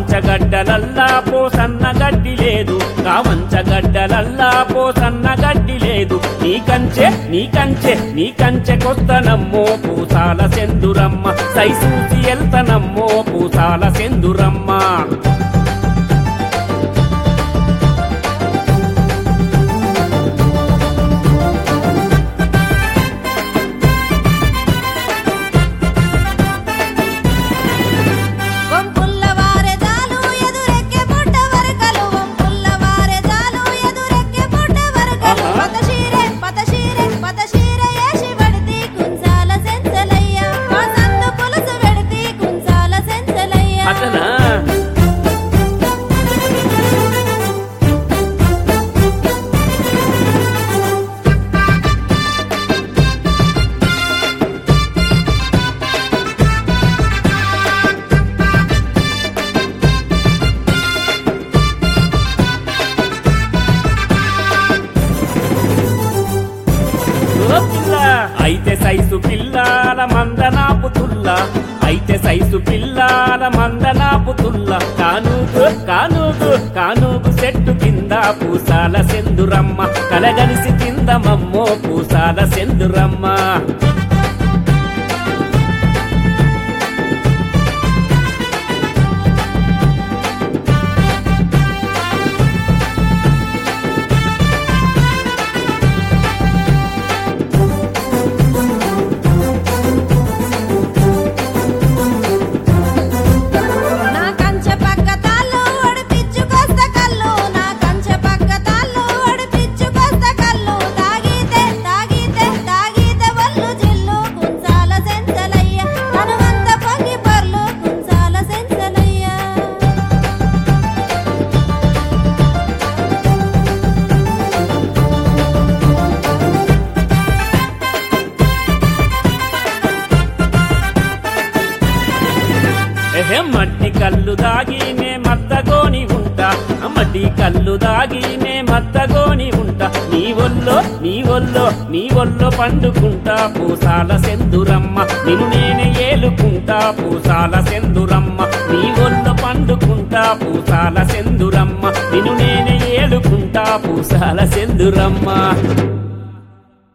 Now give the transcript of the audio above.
కావంచగడ్డలల్లా పోసన్న గడ్డి లేదు కావంచగడ్డలల్లా పోసన్న గడ్డి లేదు నీ కంచె నీ కంచె నీ కంచె కొత్తనమ్మో పూసాల సెందురమ్మ సైసూసి ఎల్తనమ్మో పూసాల సెందురమ్మ వంపుల్ల వారెదాలు ఎదురెక్కే పుట్ట వరకలు వంపుల్ల వారెదాలు ఎదురెక్కే పుట్ట వరకలు ఆహా. పతశీరే పతశీరే పతశీరే ఏసి వడితి కుంచాల సెంచలయ్య మా సందు పులుసు వెడితి కుంచాల సెంచలయ్య అతనా ఓ పిల్ల అయితే సైజు పిల్లాల మందనాపు తుల్ల అయితే సైజు పిల్లాల మందనాపు తుల్ల కానూగు కానూగు కానూగు చెట్టు కింద పూసాల సెందురమ్మ కలగలిసి కింద మమ్మో పూసాల సెందురమ్మ నా కంచె పక్క తాళ్ళు ఒడిపిచ్చుకొస్త కళ్ళు నా కంచె పక్క తాళ్ళు ఒడిపిచ్చుకొస్త కళ్ళు తాగితే తాగితే తాగితే వల్లు జిల్లు కుంచాల సెంచలయ్య తనువంత పొంగి పర్లు కుంచాల సెంచలయ్య ఎహె మట్టి కళ్ళు దాగి నే మద్దగోని ఉంటా మట్టి కళ్ళు దాగి నే మద్దగోని ఉంటా నీ ఒల్లో నీ ఒల్లో నీ ఒల్లో పండుకుంటా పూసాల సెందురమ్మ నిన్ను నేనే ఏలుకుంటా పూసాల సెందురమ్మ నీ ఒల్లో పండుకుంటా పూసాల సెందురమ్మ నిన్ను నేనే ఏలుకుంటా పూసాల సెందురమ్మ